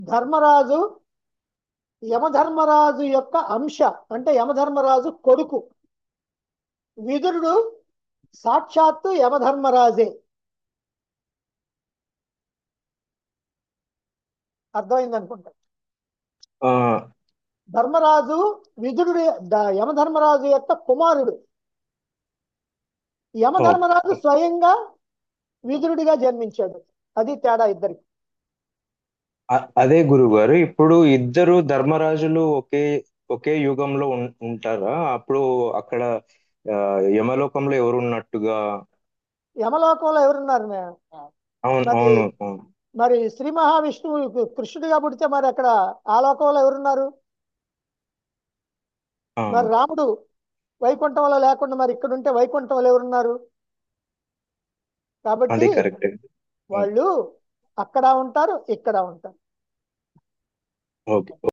ధర్మరాజు యమధర్మరాజు యొక్క అంశ అంటే యమధర్మరాజు కొడుకు విదురుడు సాక్షాత్తు యమధర్మరాజే అర్థమైంది అనుకుంటా ఆ, ధర్మరాజు విదురుడు ద- యమధర్మరాజు యొక్క కుమారుడు యమధర్మరాజు స్వయంగా విదురుడిగా జన్మించాడు అది తేడా ఇద్దరికి అ- అదే గురువు గారు ఇప్పుడు ఇద్దరు ధర్మరాజులు ఒకే ఒకే యుగంలో ఉం- ఉంటారా అప్పుడు అక్కడ ఆ, యమలోకంలో ఎవరు ఉన్నట్టుగా యమలోకంలో ఎవరున్నారు మే- అవును మరి అవును అవును మరి శ్రీ మహావిష్ణువు కృష్ణుడిగా పుడితే మరి అక్కడ ఆ లోకంలో ఎవరున్నారు ఆ, మరి రాముడు వైకుంఠంలో లేకుండా మరి ఇక్కడ ఉంటే వైకుంఠంలో ఎవరున్నారు కాబట్టి అది కరెక్ట్ వాళ్ళు అక్కడ ఉంటారు ఇక్కడ ఉంటారు ఓకే